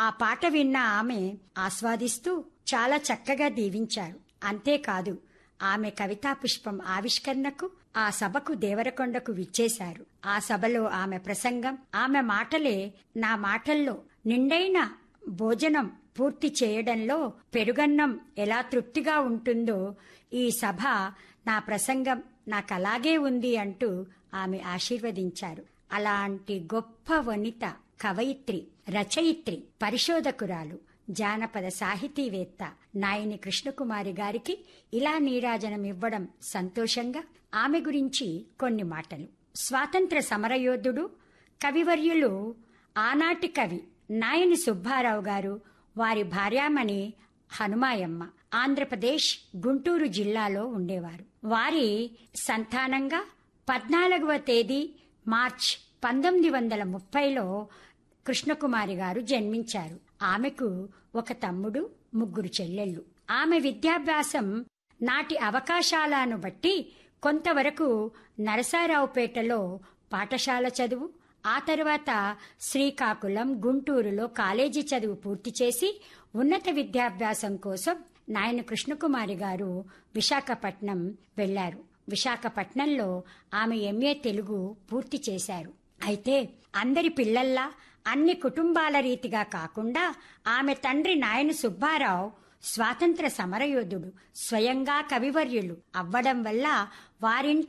ఆ పాట విన్న ఆమె ఆస్వాదిస్తూ చాలా చక్కగా దీవించారు అంతేకాదు ఆమె కవితా పుష్పం ఆవిష్కరణకు ఆ సభకు దేవరకొండకు విచ్చేశారు ఆ సభలో ఆమె ప్రసంగం ఆమె మాటలే నా మాటల్లో నిండైన భోజనం పూర్తి చేయడంలో పెరుగన్నం ఎలా తృప్తిగా ఉంటుందో ఈ సభ నా ప్రసంగం నాకలాగే ఉంది అంటూ ఆమె ఆశీర్వదించారు అలాంటి గొప్ప వనిత కవయిత్రి రచయిత్రి పరిశోధకురాలు జానపద సాహితీవేత్త నాయని కృష్ణకుమారి గారికి ఇలా నీరాజనం ఇవ్వడం సంతోషంగా ఆమె గురించి కొన్ని మాటలు స్వాతంత్ర సమరయోధుడు కవివర్యులు ఆనాటి కవి నాయని సుబ్బారావు గారు వారి భార్యామణి హనుమాయమ్మ ఆంధ్రప్రదేశ్ గుంటూరు జిల్లాలో ఉండేవారు వారి సంతానంగా పద్నాలుగవ తేదీ మార్చ్ పంతొమ్మిది వందల ముప్పైలో కృష్ణకుమారి గారు జన్మించారు ఆమెకు ఒక తమ్ముడు ముగ్గురు చెల్లెళ్ళు ఆమె విద్యాభ్యాసం నాటి అవకాశాలను బట్టి కొంతవరకు నరసారావుపేటలో పాఠశాల చదువు ఆ తర్వాత శ్రీకాకుళం గుంటూరులో కాలేజీ చదువు పూర్తి చేసి ఉన్నత విద్యాభ్యాసం కోసం నాయన కృష్ణకుమారి గారు విశాఖపట్నం వెళ్లారు విశాఖపట్నంలో ఆమె ఎంఏ తెలుగు పూర్తి చేశారు అయితే అందరి పిల్లల్లా అన్ని కుటుంబాల రీతిగా కాకుండా ఆమె తండ్రి నాయన సుబ్బారావు స్వాతంత్ర సమరయోధుడు స్వయంగా కవివర్యులు అవ్వడం వల్ల వారింటి